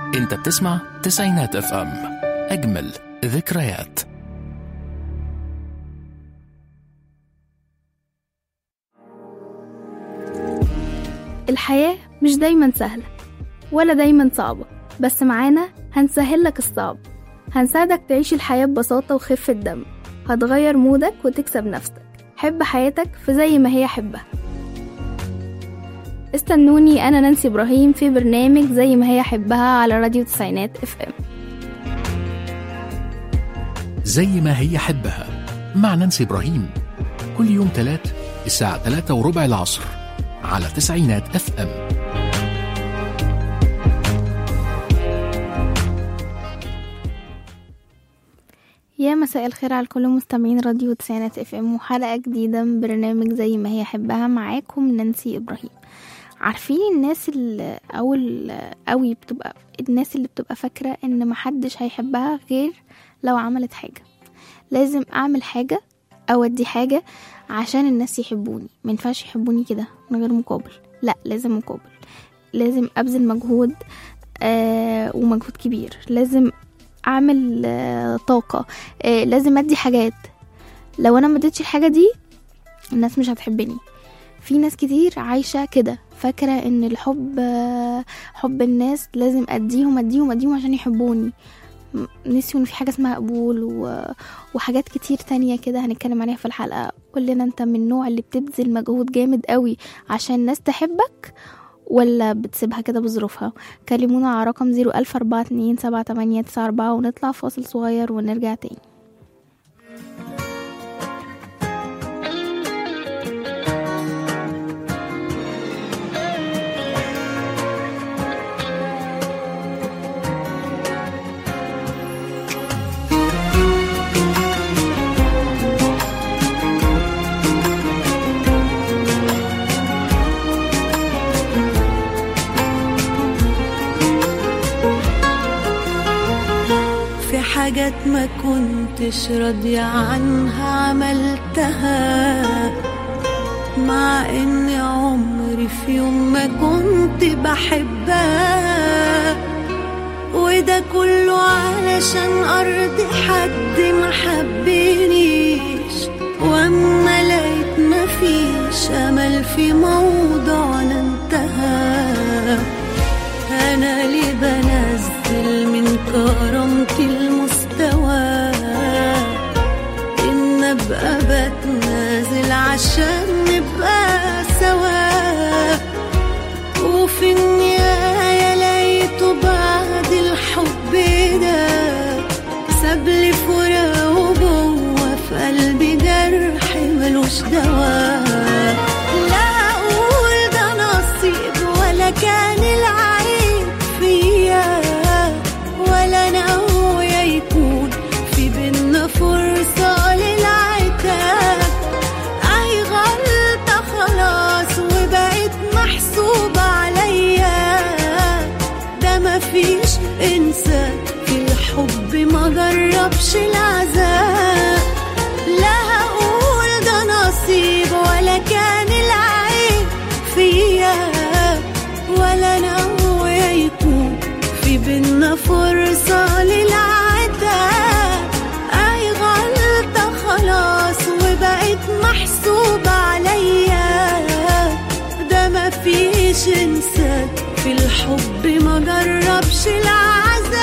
انت بتسمع تسعينات اف ام اجمل ذكريات الحياة مش دايما سهلة ولا دايما صعبة بس معانا هنسهل لك الصعب هنساعدك تعيش الحياة ببساطة وخفة دم هتغير مودك وتكسب نفسك حب حياتك في زي ما هي حبها استنوني أنا نانسي إبراهيم في برنامج زي ما هي حبها على راديو تسعينات اف ام زي ما هي حبها مع نانسي إبراهيم كل يوم تلات الساعة تلاتة وربع العصر على تسعينات اف ام يا مساء الخير على كل مستمعين راديو تسعينات اف ام وحلقة جديدة من برنامج زي ما هي حبها معاكم نانسي ابراهيم عارفين الناس اللي او ال- قوي بتبقى الناس اللي بتبقى فاكرة ان محدش هيحبها غير لو عملت حاجة لازم اعمل حاجة او ادي حاجة عشان الناس يحبوني مينفعش يحبوني كده من غير مقابل لا لازم مقابل لازم ابذل مجهود آه ومجهود كبير لازم اعمل آه طاقة آه لازم ادي حاجات لو انا ما اديتش الحاجة دي الناس مش هتحبني في ناس كتير عايشة كده فاكرة ان الحب آه، حب الناس لازم اديهم اديهم اديهم عشان يحبوني م- نسيوا ان في حاجة اسمها قبول و... وحاجات كتير تانية كده هنتكلم عليها في الحلقة كلنا انت من النوع اللي بتبذل مجهود جامد قوي عشان الناس تحبك ولا بتسيبها كده بظروفها كلمونا على رقم زيرو ألف أربعة اتنين سبعة تمانية تسعة أربعة ونطلع فاصل صغير ونرجع تاني في حاجات ما كنتش راضية عنها عملتها مع ان عمري في يوم ما كنت بحبها وده كله علشان ارضي حد ما حبنيش واما لقيت مفيش امل في موضوعنا انتهى أنا ليه بنزل من كرامتي المستوى إن أبقى بتنازل عشان نبقى سوا وفي النهاية لقيته بعد الحب ده سابلي فراق وجوه في قلبي جرح ملوش دواء لا أقول ده نصيب ولا كان العيب فيا ولا ناوية يكون في بينا فرصة للعتاب أي غلطة خلاص وبقت محسوبة عليا ده مفيش إنسان في الحب ما جربش العذاب لا هقول ده نصيب ولا كان العيب فيا ولا ناوية يكون في بينا فرصة للعتاب أي غلطة خلاص وبقت محسوبة عليا ده مفيش إنسان في الحب ما جربش العذاب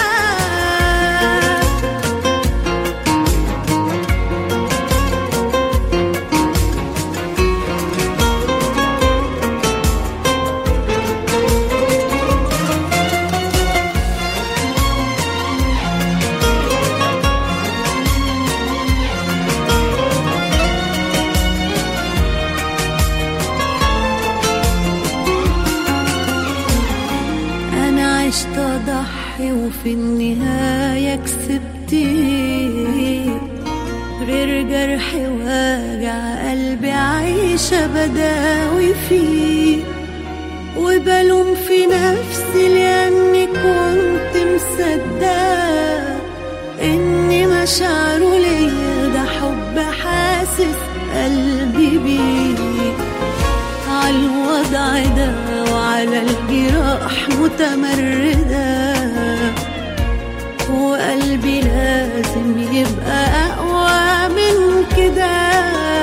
أنا عشت أضحي وفي النهاية كسبت غير جرح واجع قلبي عايشة بداوي فيه وبلوم في نفسي لأني كنت مصدقة إن مشاعره ليا ده حب حاسس قلبي بيه عالوضع ده وعلى الجراح متمردة وقلبي لازم يبقى أقوى من كده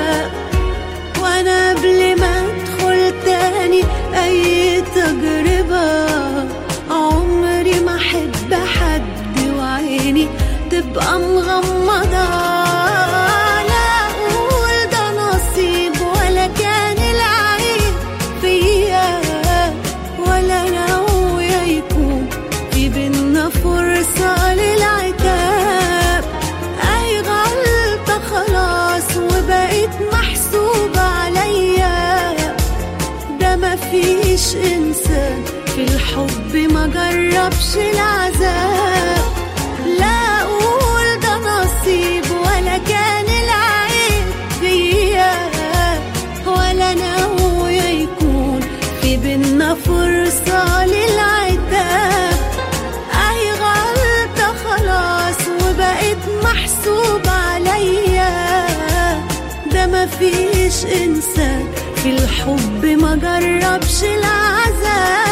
وأنا قبل ما أدخل تاني أي تجربة عمري ما أحب حد وعيني تبقى مغمضة لا أقول ده نصيب ولا كان العيب فيا ولا ناوية يكون في بينا فرصة للعتاب أي غلطة خلاص وبقيت محسوبة عليا ده مفيش إنسان في الحب ما جربش العذاب لا أقول ده نصيب ولا كان العيب فيا ولا ناوية يكون في بينا فرصة للعتاب أي غلطة خلاص وبقيت محسوبة عليا ده مفيش إنسان في الحب ما جربش العذاب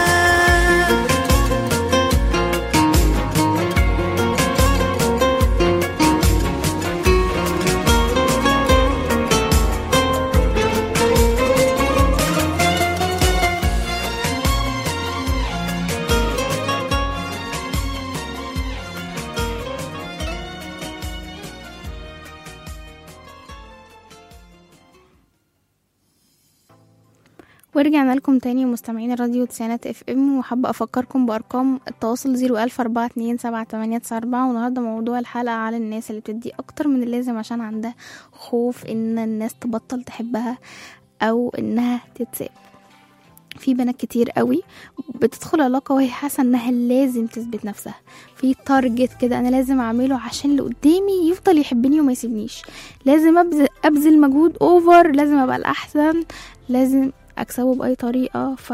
ورجعنا لكم تاني مستمعين الراديو تسعينات اف ام وحابة افكركم بارقام التواصل زيرو الف اربعة اتنين سبعة تمانية تسعة اربعة والنهاردة موضوع الحلقة على الناس اللي بتدي اكتر من اللازم عشان عندها خوف ان الناس تبطل تحبها او انها تتساب في بنات كتير قوي بتدخل علاقة وهي حاسة انها لازم تثبت نفسها في تارجت كده انا لازم اعمله عشان اللي قدامي يفضل يحبني وما يسيبنيش لازم ابذل, أبذل مجهود اوفر لازم ابقى الاحسن لازم اكسبه باي طريقة ف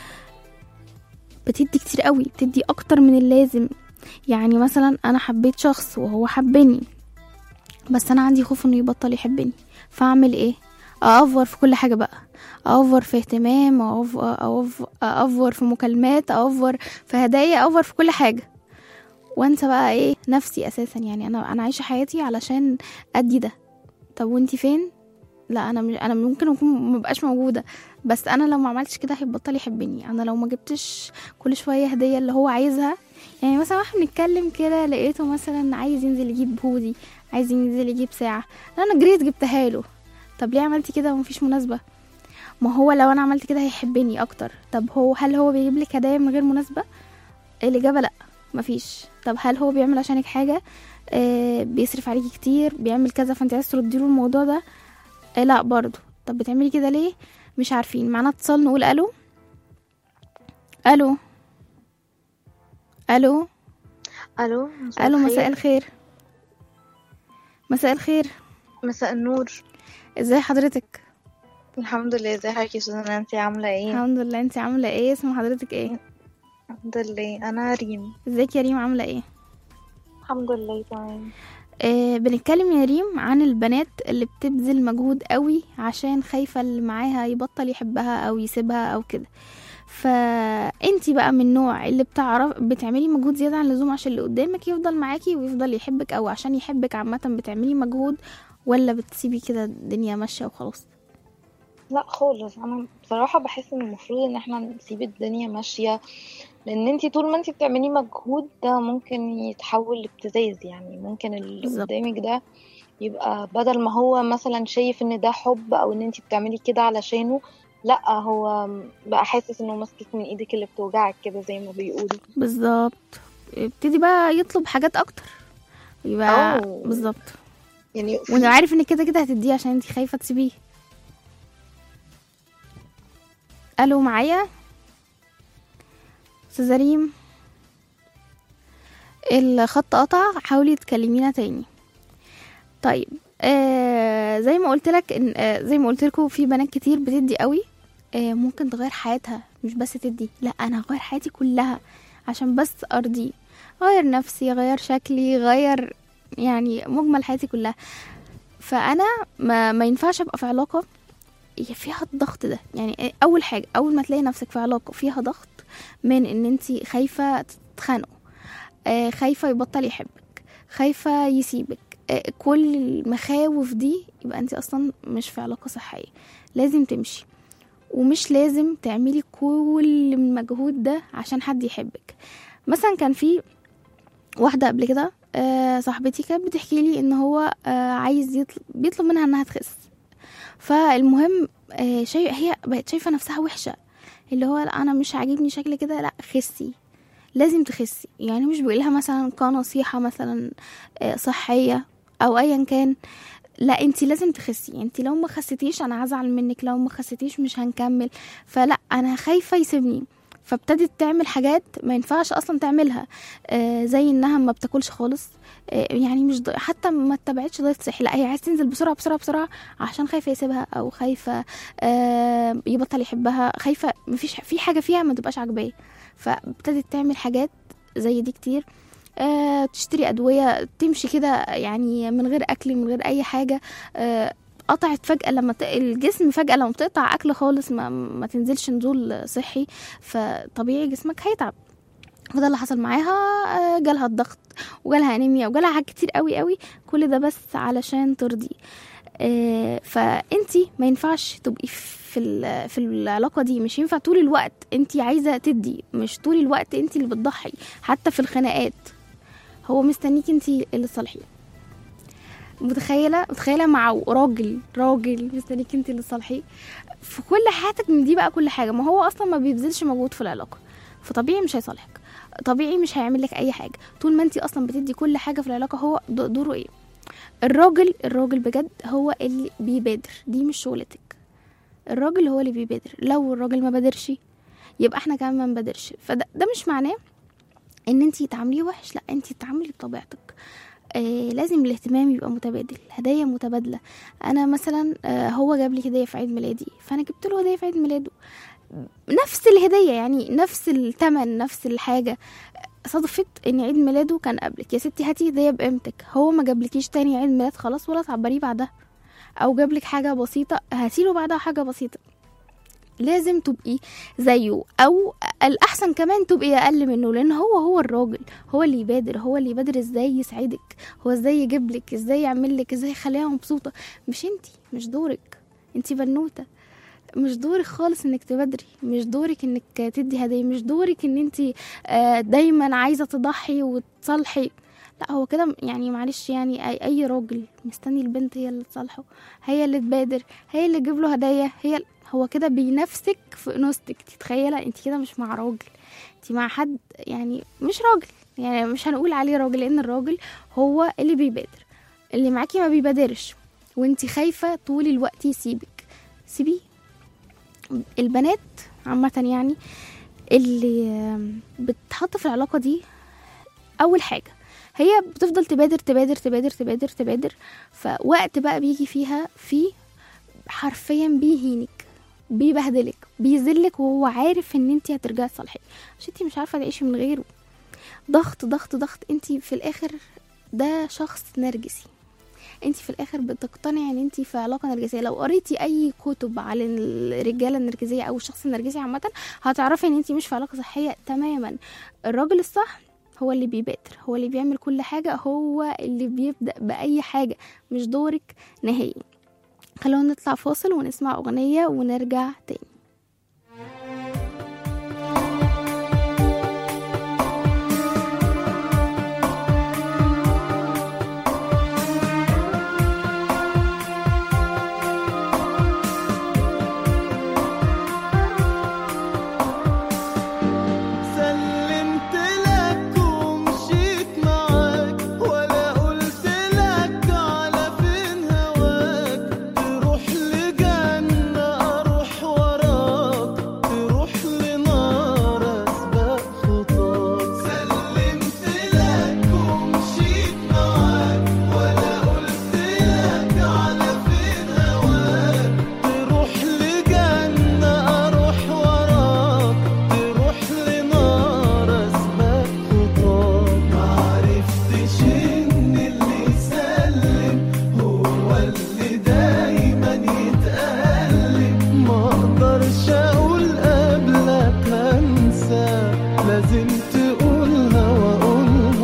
بتدي كتير قوي بتدي اكتر من اللازم يعني مثلا انا حبيت شخص وهو حبني بس انا عندي خوف انه يبطل يحبني فاعمل ايه أأفور في كل حاجة بقى أأفور في اهتمام أأف- أأف- أأفور في مكالمات أأفور في هدايا أأفور في كل حاجة وانسى بقى ايه نفسي اساسا يعني انا انا عايشه حياتي علشان ادي ده طب وانتي فين لا انا مش انا ممكن اكون مبقاش موجوده بس انا لو ما عملتش كده هيبطل يحبني انا لو ما جبتش كل شويه هديه اللي هو عايزها يعني مثلا واحنا بنتكلم كده لقيته مثلا عايز ينزل يجيب هودي عايز ينزل يجيب ساعه انا جريت جبتها له طب ليه عملتي كده ومفيش مناسبه ما هو لو انا عملت كده هيحبني اكتر طب هو هل هو بيجيب لك هدايا من غير مناسبه الاجابه لا مفيش طب هل هو بيعمل عشانك حاجه آه بيصرف عليكي كتير بيعمل كذا فانت عايز ترديله الموضوع ده آه لا برضو طب بتعملي كده ليه مش عارفين معانا اتصال نقول الو الو الو الو الو مساء الخير. الخير مساء الخير مساء النور ازاي حضرتك الحمد لله ازي حضرتك يا سوزان انتي عامله ايه الحمد لله انت عامله ايه اسم حضرتك ايه الحمد لله انا ريم ازيك يا ريم عامله ايه الحمد لله تمام آه بنتكلم يا ريم عن البنات اللي بتبذل مجهود قوي عشان خايفة اللي معاها يبطل يحبها او يسيبها او كده فانتي بقى من النوع اللي بتعرف بتعملي مجهود زيادة عن اللزوم عشان اللي قدامك يفضل معاكي ويفضل يحبك او عشان يحبك عامة بتعملي مجهود ولا بتسيبي كده الدنيا ماشية وخلاص لا خالص انا بصراحه بحس ان المفروض ان احنا نسيب الدنيا ماشيه لان انتي طول ما انتي بتعملي مجهود ده ممكن يتحول لابتزاز يعني ممكن اللي بالظبط. قدامك ده يبقى بدل ما هو مثلا شايف ان ده حب او ان انتي بتعملي كده علشانه لا هو بقى حاسس انه ماسكك من ايدك اللي بتوجعك كده زي ما بيقولوا بالظبط ابتدي بقى يطلب حاجات اكتر يبقى أو. بالظبط يعني في- وانه عارف انك كده كده هتديه عشان انت خايفه تسيبيه الو معايا استاذه ريم الخط قطع حاولي تكلمينا تاني طيب آه زي ما قلت لك إن آه زي ما قلت لكم في بنات كتير بتدي قوي آه ممكن تغير حياتها مش بس تدي لا انا هغير حياتي كلها عشان بس ارضيه غير نفسي غير شكلي غير يعني مجمل حياتي كلها فانا ما, ما ينفعش ابقى في علاقه هي فيها الضغط ده يعني اول حاجه اول ما تلاقي نفسك في علاقه فيها ضغط من ان انت خايفه تتخانقوا آه، خايفة يبطل يحبك خايفة يسيبك آه، كل المخاوف دي يبقى انت اصلا مش في علاقة صحية لازم تمشي ومش لازم تعملي كل المجهود ده عشان حد يحبك مثلا كان في واحدة قبل كده آه، صاحبتي كانت بتحكي لي ان هو آه، عايز يطلب بيطلب منها انها تخس فالمهم آه، شيء هي بقت شايفة نفسها وحشة اللي هو لا انا مش عاجبني شكل كده لا خسي لازم تخسي يعني مش بيقولها مثلا كنصيحة مثلا آه، صحية او ايا كان لا انت لازم تخسي انت لو ما خسيتيش انا هزعل منك لو ما خسيتيش مش هنكمل فلا انا خايفة يسيبني فابتدت تعمل حاجات ما ينفعش اصلا تعملها آه زي انها ما بتاكلش خالص آه يعني مش ض... حتى ما اتبعتش دايت صحي لا هي عايزه تنزل بسرعه بسرعه بسرعه عشان خايفه يسيبها او خايفه آه يبطل يحبها خايفه مفيش في حاجه فيها ما تبقاش عاجباه فابتدت تعمل حاجات زي دي كتير آه تشتري ادويه تمشي كده يعني من غير اكل من غير اي حاجه آه قطعت فجأة لما ت... الجسم فجأة لما بتقطع أكل خالص ما, ما تنزلش نزول صحي فطبيعي جسمك هيتعب وده اللي حصل معاها آه، جالها الضغط وجالها انيميا وجالها حاجات كتير قوي قوي كل ده بس علشان ترضي آه، فانتي ما ينفعش تبقي في ال- في العلاقه دي مش ينفع طول الوقت انتي عايزه تدي مش طول الوقت انتي اللي بتضحي حتى في الخناقات هو مستنيك انتي اللي تصالحيه متخيله متخيله مع راجل راجل مستنيك انت اللي تصالحيه في كل حياتك من دي بقى كل حاجه ما هو اصلا ما بيبذلش مجهود في العلاقه فطبيعي مش هيصالحك طبيعي مش هيعمل لك اي حاجه طول ما انت اصلا بتدي كل حاجه في العلاقه هو د- دوره ايه الراجل الراجل بجد هو اللي بيبادر دي مش شغلتك الراجل هو اللي بيبادر لو الراجل ما بادرش يبقى احنا كمان ما نبادرش فده ده مش معناه ان انت تعامليه وحش لا انت تعاملي بطبيعتك آه لازم الاهتمام يبقى متبادل هدايا متبادله انا مثلا آه هو جاب لي هديه في عيد ميلادي فانا جبت له هديه في عيد ميلاده نفس الهديه يعني نفس الثمن نفس الحاجه صدفت ان عيد ميلاده كان قبلك يا ستي هاتي هديه بقيمتك هو ما جابلكيش تاني عيد ميلاد خلاص ولا تعبريه بعدها او جابلك حاجه بسيطه هاتيله بعدها حاجه بسيطه لازم تبقي زيه او الاحسن كمان تبقي اقل منه لان هو هو الراجل هو اللي يبادر هو اللي يبادر ازاي يسعدك هو ازاي يجيب لك ازاي يعمل لك ازاي يخليها مبسوطه مش انتي مش دورك انتي بنوته مش دورك خالص انك تبادري مش دورك انك تدي هديه مش دورك ان انتي آه، دايما عايزه تضحي وتصالحي لا هو كده يعني معلش يعني اي, أي راجل مستني البنت هي اللي تصالحه هي اللي تبادر هي اللي تجيب له هدايا هي هو كده بينافسك في انوثتك تتخيله انت كده مش مع راجل انت مع حد يعني مش راجل يعني مش هنقول عليه راجل لان الراجل هو اللي بيبادر اللي معاكي ما بيبادرش وانت خايفه طول الوقت يسيبك سيبيه البنات عامه يعني اللي بتحط في العلاقه دي اول حاجه هي بتفضل تبادر تبادر تبادر تبادر تبادر فوقت بقى بيجي فيها في حرفيا بيهينك بيبهدلك بيذلك وهو عارف ان انت هترجعي تصالحيه عشان انت مش عارفه تعيشي من غيره ضغط ضغط ضغط انت في الاخر ده شخص نرجسي انت في الاخر بتقتنعي ان انت في علاقه نرجسيه لو قريتي اي كتب على الرجاله النرجسيه او الشخص النرجسي عامه هتعرفي ان انت مش في علاقه صحيه تماما الراجل الصح هو اللي بيبادر هو اللي بيعمل كل حاجه هو اللي بيبدا باي حاجه مش دورك نهائي خلونا نطلع فاصل ونسمع اغنيه ونرجع تاني سلمت لك ومشيت معاك ولا قلت لك على فين هواك تروح لجنة أروح وراك تروح لنار أسباب خطاك سلمت لك ومشيت معاك ولا قلت لك على فين هواك تروح لجنة أروح وراك تروح لنار أسباب خطاك معرفتش إن اللي يسلم هو اللي دايما يتألم مقدرش أقول قبلك هنسى لازم تقولها وأقولها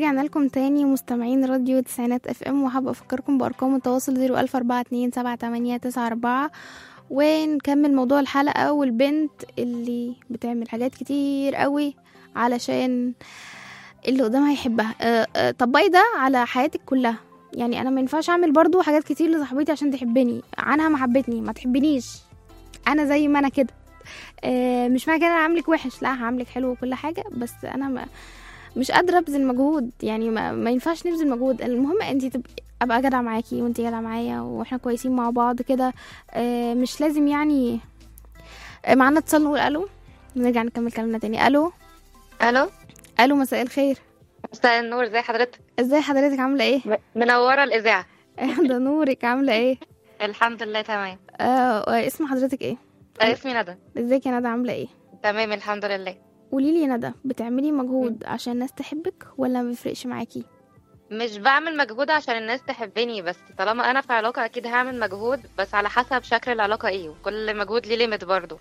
ورجعنا لكم تاني مستمعين راديو تسعينات اف ام وحابة افكركم بارقام التواصل زيرو الف اربعة اتنين سبعة تمانية تسعة اربعة ونكمل موضوع الحلقة والبنت اللي بتعمل حاجات كتير قوي علشان اللي قدامها يحبها أه، أه، طبقي ده على حياتك كلها يعني انا ما ينفعش اعمل برضو حاجات كتير لصاحبتي عشان تحبني عنها ما حبتني ما تحبنيش انا زي ما انا كده أه، مش معنى كده انا عاملك وحش لا هعملك حلو وكل حاجه بس انا ما مش قادره ابذل مجهود يعني ما, ما ينفعش نبذل مجهود المهم انت تبقي ابقى جدعه معاكي وانت جدعه معايا واحنا كويسين مع بعض كده أه، مش لازم يعني أه، معانا اتصال نقول الو نرجع نكمل كلامنا تاني الو الو الو مساء الخير مساء النور ازي حضرتك ازاي حضرتك عامله ايه م- منوره الاذاعه ده نورك عامله ايه الحمد لله تمام آه اسم حضرتك ايه آه، اسمي ندى ازيك يا ندى عامله ايه تمام الحمد لله قولي لي يا ندى بتعملي مجهود عشان الناس تحبك ولا ما بيفرقش معاكي مش بعمل مجهود عشان الناس تحبني بس طالما انا في علاقه اكيد هعمل مجهود بس على حسب شكل العلاقه ايه وكل مجهود ليه ليميت برضه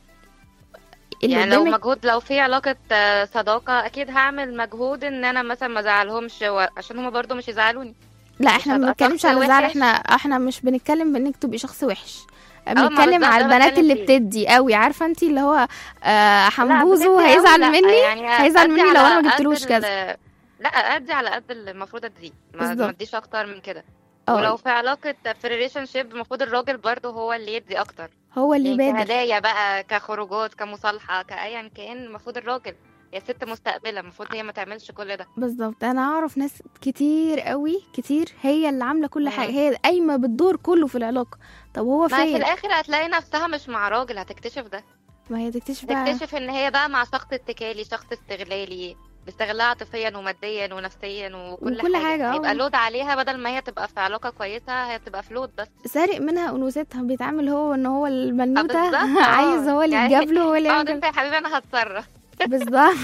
اللي يعني لو قدامك مجهود لو في علاقه آه، صداقه اكيد هعمل مجهود ان انا مثلا ما ازعلهمش و- عشان هما برضه مش يزعلوني لا مش احنا ما هبقى بنتكلمش شخص على زعل وحش. احنا احنا مش بنتكلم بانك تبقي شخص وحش ما بنتكلم بالظبط على ده البنات بتكلم اللي فيه. بتدي قوي عارفه انت اللي هو آه لا، حنبوزه بجد هيزعل أوي لا، مني يعني هيزعل أدي مني لو على انا ما قد جبتلوش ال- كذا لا ادي على قد اللي المفروض اديه ما بالظبط. ما اديش اكتر من كده اه ولو في علاقة في ريليشن شيب المفروض الراجل برضه هو اللي يدي أكتر هو اللي يعني بادر كهدايا بقى كخروجات كمصالحة كأيا كان المفروض الراجل هي ست مستقبلة المفروض هي ما تعملش كل ده بالظبط انا اعرف ناس كتير قوي كتير هي اللي عامله كل مم. حاجه هي قايمه بالدور كله في العلاقه طب هو ما في فين الآخر هتلاقي نفسها مش مع راجل هتكتشف ده ما هي تكتشف بقى تكتشف إن هي بقى مع شخص اتكالي شخص استغلالي بيستغلها عاطفيا وماديا ونفسيا وكل, وكل حاجة، اه. هيبقى لود عليها بدل ما هي تبقى في علاقة كويسة هي بتبقى في لود بس سارق منها انوثتها بيتعامل هو ان هو آه، البنوته بالظبط، اه. عايز هو اللي يعني يتجاب له هو اللي اقعد يعمل انت يا حبيبي انا هتصرف بالظبط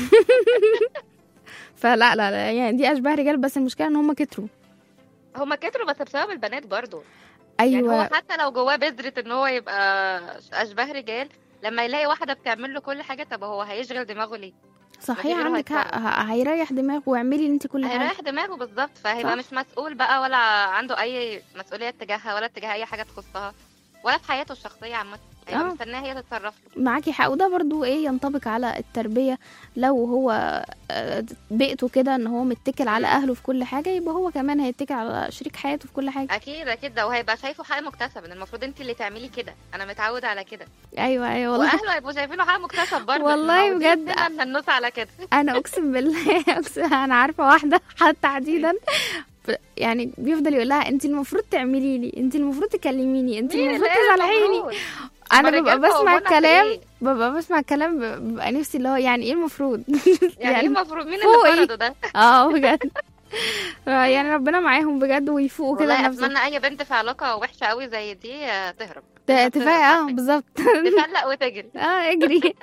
فلا لا لا يعني دي اشباه رجال بس المشكله ان هم كتروا هما كتروا بس بسبب البنات برضو يعني ايوه هو حتى لو جواه بذرة ان هو يبقى اشباه رجال لما يلاقي واحدة بتعمل له كل حاجة طب هو هيشغل دماغه ليه؟ صحيح غيره عندك حق هيتصرف. ه- هيريح دماغه واعملي انت كل حاجه هيريح دماغه بالظبط صح. فهيبقى مش مسؤول بقى ولا عنده اي مسؤولية تجاهها ولا تجاه اي حاجة تخصها ولا في حياته الشخصية عامة هيبقى اه. مستناها هي تتصرف له معاكي حق وده برضو ايه ينطبق على التربيه لو هو آه، بيئته كده ان هو متكل على اهله في كل حاجه يبقى هو كمان هيتكل على شريك حياته في كل حاجه اكيد اكيد ده وهيبقى شايفه حق مكتسب ان المفروض انت اللي تعملي كده انا متعود على كده ايوه ايوه والله واهله هيبقوا شايفينه حق مكتسب برضه والله إحنا متعودين بجد. دايماً ننص على كده انا اقسم بالله أقسم انا عارفه واحده حتى تحديدا ف- يعني بيفضل يقول لها انت المفروض تعملي لي انت المفروض تكلميني انت مين المفروض اللي قال تزعليني المفروض؟ انا هما ببقى الرجالة بسمع قوامون في الكلام إيه؟ ببقى بسمع الكلام ب- ببقى نفسي اللي هو يعني ايه المفروض يعني ايه المفروض مين فوقي. اللي فرضه ده اه بجد يعني ربنا معاهم بجد ويفوقوا كده والله لنفسهم اتمنى اي بنت في علاقه وحشه قوي زي دي آه، تهرب ت- تهرب تفاق اه حرفياً. بالظبط تفلق وتجري اه اجري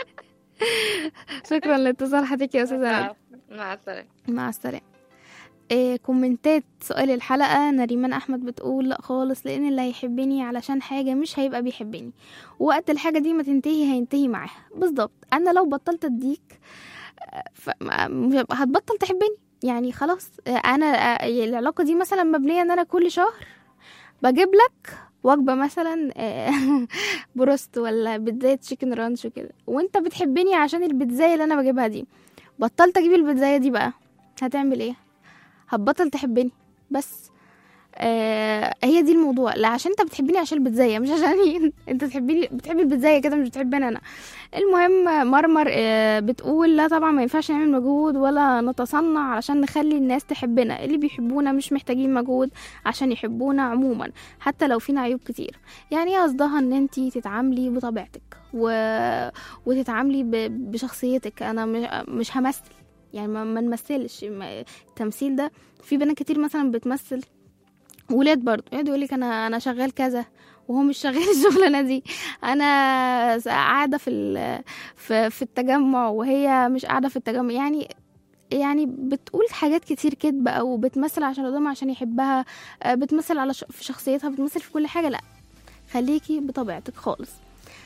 شكرا لاتصال حضرتك يا استاذه ندى. مع السلامه مع السلامة إيه كومنتات سؤال الحلقة نريمان أحمد بتقول لا خالص لأن اللي هيحبني علشان حاجة مش هيبقى بيحبني وقت الحاجة دي ما تنتهي هينتهي معاها بالظبط أنا لو بطلت أديك آه، ف- ما- مش هبقى- هتبطل تحبني يعني خلاص آه، أنا آه، العلاقة دي مثلا مبنية إن أنا كل شهر بجيب لك وجبة مثلا آه، بروست ولا بيتزاية تشيكن رانش وكده وانت بتحبني عشان البيتزاية اللي انا بجيبها دي بطلت اجيب البيتزاية دي بقى هتعمل ايه هتبطل تحبني بس آه هي دي الموضوع لا عشان انت بتحبني عشان البيتزاية مش عشان انت تحبني بتحبي البيتزاية كده مش بتحبني انا المهم مرمر آه بتقول لا طبعا ما ينفعش نعمل مجهود ولا نتصنع علشان نخلي الناس تحبنا اللي بيحبونا مش محتاجين مجهود عشان يحبونا عموما حتى لو فينا عيوب كتير يعني ايه قصدها ان انت تتعاملي بطبيعتك و... وتتعاملي ب... بشخصيتك انا مش, مش همثل يعني ما, ما نمثلش ما... التمثيل ده في بنات كتير مثلا بتمثل ولاد برضه يقعد يقول لك انا انا شغال كذا وهو مش شغال الشغلانه دي انا قاعده في ال... في في التجمع وهي مش قاعده في التجمع يعني يعني بتقول حاجات كتير كدب او بتمثل عشان قدامها عشان يحبها آه، بتمثل على ش... في شخصيتها بتمثل في كل حاجه لا خليكي بطبيعتك خالص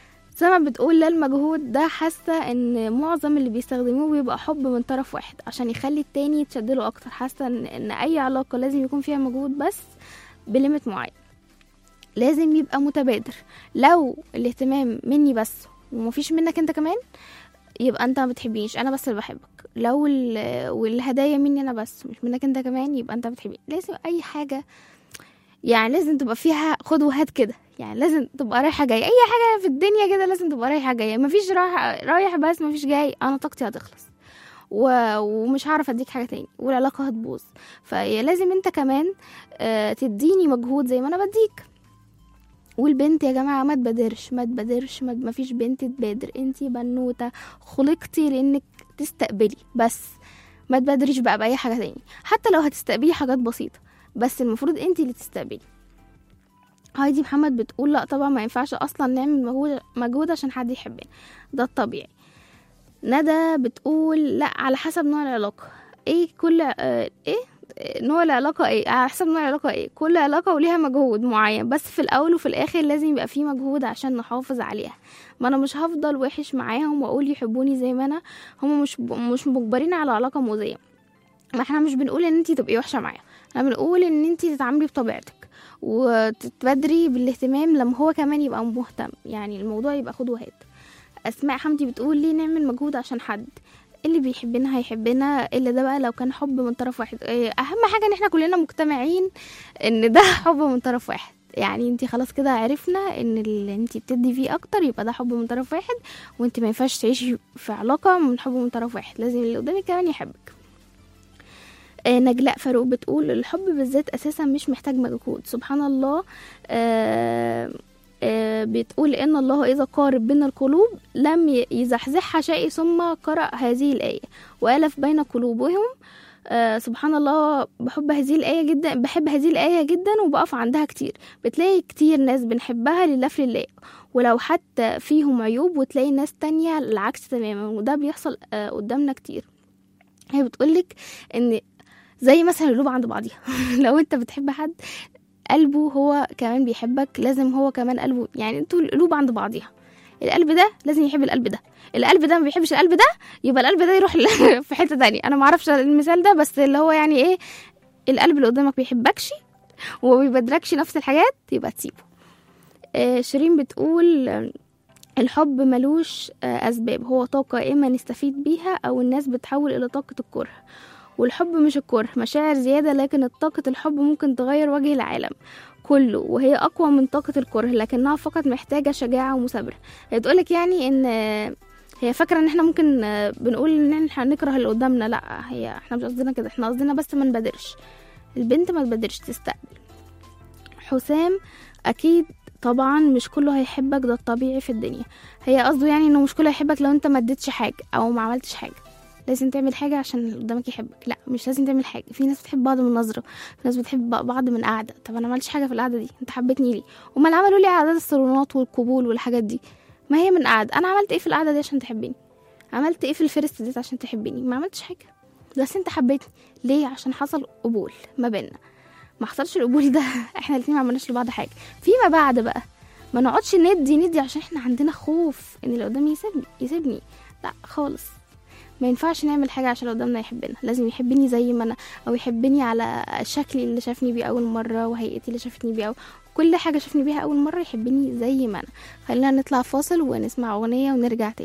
سما بتقول لا المجهود ده حاسة ان معظم اللي بيستخدموه بيبقى حب من طرف واحد عشان يخلي التاني يتشدله اكتر حاسة ان, ان اي علاقة لازم يكون فيها مجهود بس بليمت معين لازم يبقى متبادر لو الاهتمام مني بس ومفيش منك انت كمان يبقى انت ما بتحبنيش انا بس اللي بحبك لو ال- والهدايا مني انا بس مش منك انت كمان يبقى انت بتحبني لازم اي حاجه يعني لازم تبقى فيها خد وهات كده يعني لازم تبقى رايحه جايه اي حاجه في الدنيا كده لازم تبقى رايحه جايه مفيش رايح رايح بس مفيش جاي انا طاقتي هتخلص و... ومش هعرف اديك حاجه تاني والعلاقه هتبوظ فلازم انت كمان آه، تديني مجهود زي ما انا بديك والبنت يا جماعه ما تبادرش ما تبادرش ما ما فيش بنت تبادر انتي بنوته خلقتي لانك تستقبلي بس ما تبادريش بقى باي حاجه تاني حتى لو هتستقبلي حاجات بسيطه بس المفروض انتي اللي تستقبلي هايدي محمد بتقول لا طبعا ما ينفعش اصلا نعمل مجهود مجهود عشان حد يحبنا ده الطبيعي ندى بتقول لا على حسب نوع العلاقه ايه كل آه ايه نوع العلاقة ايه على حسب نوع العلاقة ايه كل علاقة وليها مجهود معين بس في الاول وفي الاخر لازم يبقى فيه مجهود عشان نحافظ عليها ما انا مش هفضل وحش معاهم واقول يحبوني زي ما انا هم مش مش مجبرين على علاقة مؤذية ما احنا مش بنقول ان انتي تبقي وحشة معايا احنا بنقول ان انتي تتعاملي بطبيعتك وتتبادري بالاهتمام لما هو كمان يبقى مهتم يعني الموضوع يبقى خد وهات اسماء حمدي بتقول ليه نعمل مجهود عشان حد اللي بيحبنا هيحبنا الا ده بقى لو كان حب من طرف واحد إيه، اهم حاجه ان احنا كلنا مجتمعين ان ده حب من طرف واحد يعني انت خلاص كده عرفنا ان اللي انت بتدي فيه اكتر يبقى ده حب من طرف واحد وانت ما ينفعش تعيشي في علاقه من حب من طرف واحد لازم اللي قدامك كمان يحبك آه، نجلاء فاروق بتقول الحب بالذات اساسا مش محتاج مجهود سبحان الله آه آه، بتقول ان الله اذا قارب بين القلوب لم ي- يزحزحها شيء ثم قرأ هذه الآية وألف بين قلوبهم آه سبحان الله بحب هذه الآية جدا بحب هذه الآية جدا وبقف عندها كتير بتلاقي كتير ناس بنحبها لله في لله ولو حتى فيهم عيوب وتلاقي ناس تانية العكس تماما وده بيحصل آه قدامنا كتير هي بتقولك ان زي مثلا القلوب عند بعضيها لو انت بتحب حد قلبه هو كمان بيحبك لازم هو كمان قلبه يعني انتوا القلوب عند بعضيها القلب ده لازم يحب القلب ده القلب ده ما بيحبش القلب ده يبقى القلب ده يروح ل- في حته تانية انا ما اعرفش المثال ده بس اللي هو يعني ايه القلب اللي قدامك بيحبكش وما بيبادركش نفس الحاجات يبقى تسيبه آه شيرين بتقول آه، الحب ملوش آه اسباب هو طاقه اما نستفيد بيها او الناس بتحول الى طاقه الكره والحب مش الكره مشاعر زياده لكن طاقه الحب ممكن تغير وجه العالم كله وهي اقوى من طاقه الكره لكنها فقط محتاجه شجاعه ومثابره هي تقولك يعني ان آه، هي فاكره ان احنا ممكن آه، بنقول ان احنا نكره اللي قدامنا لا هي احنا مش قصدنا كده احنا قصدنا بس ما نبادرش البنت ما تبادرش تستقبل حسام اكيد طبعا مش كله هيحبك ده الطبيعي في الدنيا هي قصده يعني انه مش كله هيحبك لو انت ما اديتش حاجه او ما عملتش حاجه لازم تعمل حاجه عشان اللي قدامك يحبك لا مش لازم تعمل حاجه في ناس بتحب بعض من نظره في ناس بتحب بعض من قعده طب انا ما عملتش حاجه في القعده دي انت حبيتني ليه امال عملوا لي عادات الصالونات والقبول والحاجات دي ما هي من قعده انا عملت ايه في القعده دي عشان تحبني عملت ايه في الفيرست ديت عشان تحبني ما عملتش حاجه بس انت حبيتني ليه عشان حصل قبول ما بيننا ما حصلش القبول ده احنا الاتنين ما عملناش لبعض حاجه فيما بعد بقى ما نقعدش ندي ندي عشان احنا عندنا خوف ان اللي قدامي يسيبني يسيبني لا خالص ما ينفعش نعمل حاجة عشان اللي قدامنا يحبنا لازم يحبني زي ما انا او يحبني على شكلي اللي شافني بيه اول مرة وهيئتي اللي شافتني بيه أول كل حاجة شافني بيها اول مرة يحبني زي ما انا خلينا نطلع فاصل ونسمع اغنية ونرجع تاني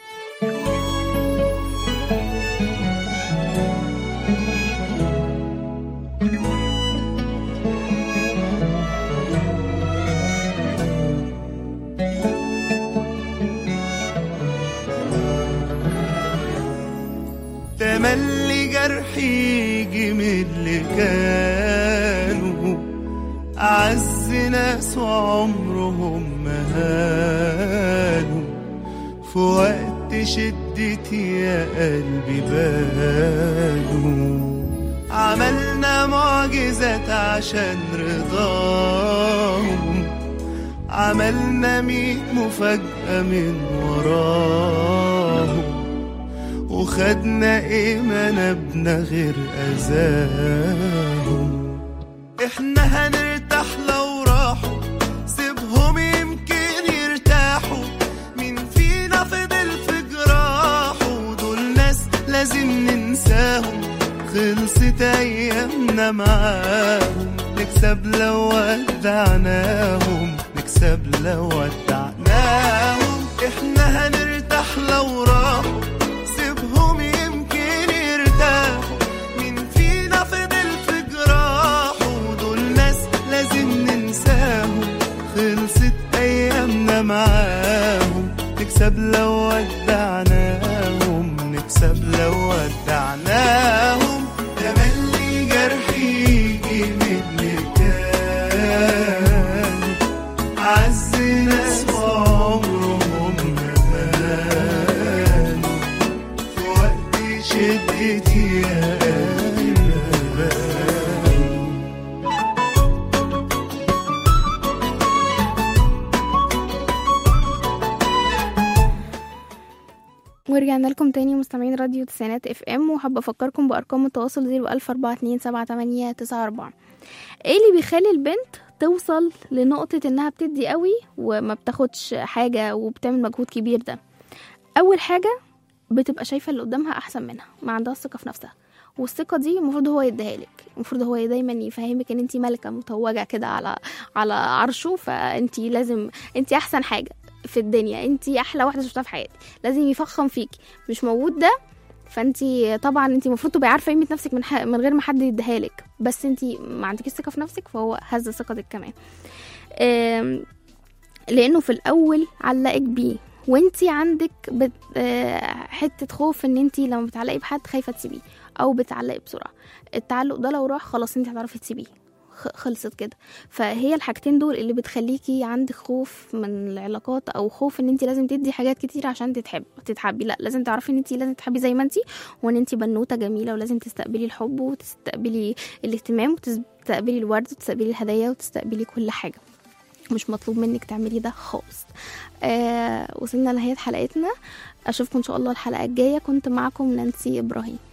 تملي جرحي يجي من اللي كانوا أعز ناس وعمرهم ما هانوا في وقت شدتي يا قلبي بانوا عملنا معجزات عشان رضاهم عملنا ميت مفاجأة من وراهم وخدنا ايه ما نبنا غير اذاهم احنا هنرتاح لو راحوا سيبهم يمكن يرتاحوا مين أيامنا معاهم نكسب لو ودعناهم نكسب لو ودعناهم احنا هنرتاح لو راحوا سيبهم يمكن يرتاحوا مين فينا فضل في جراحه دول ناس لازم ننساهم خلصت أيامنا معاهم نكسب لو ودعناهم نكسب لو ودعناهم تملي جرحي يجي من مكان عز ناس عمرهم ما بانوا في وقت شدتي يا قلبي ورجعنا لكم تاني مستمعين راديو تسعينات اف ام وحابة افكركم بارقام التواصل زيرو الف اربعة اتنين سبعة تمانية تسعة اربعة ايه اللي بيخلي البنت توصل لنقطة انها بتدي قوي وما بتاخدش حاجة وبتعمل مجهود كبير ده اول حاجة بتبقى شايفة اللي قدامها احسن منها ما عندها الثقة في نفسها والثقة دي المفروض هو يديها لك المفروض هو دايما يفهمك ان انت ملكة متوجة كده على على عرشه فانت لازم انت احسن حاجة في الدنيا انت احلى واحدة شفتها في حياتي لازم يفخم فيكي مش موجود ده فانت طبعا انت المفروض تبقي عارفه قيمه نفسك من, ح... من غير ما حد يديها لك بس انت ما عندكيش ثقه في نفسك فهو هز ثقتك كمان آم، لانه في الاول علقك بيه وانت عندك بت... آه، حته خوف ان انت لما بتعلقي بحد خايفه تسيبيه او بتعلقي بسرعه التعلق ده لو راح خلاص انت هتعرفي تسيبيه خ- خلصت كده فهي الحاجتين دول اللي بتخليكي عندك خوف من العلاقات او خوف ان انت لازم تدي حاجات كتير عشان تتحب تتحبي لا لازم تعرفي ان انت لازم تحبي زي ما انت وان انت بنوته جميله ولازم تستقبلي الحب وتستقبلي الاهتمام وتستقبلي الورد وتستقبلي الهدايا وتستقبلي كل حاجه مش مطلوب منك تعملي ده خالص آه وصلنا لنهايه حلقتنا اشوفكم ان شاء الله الحلقه الجايه كنت معكم نانسي ابراهيم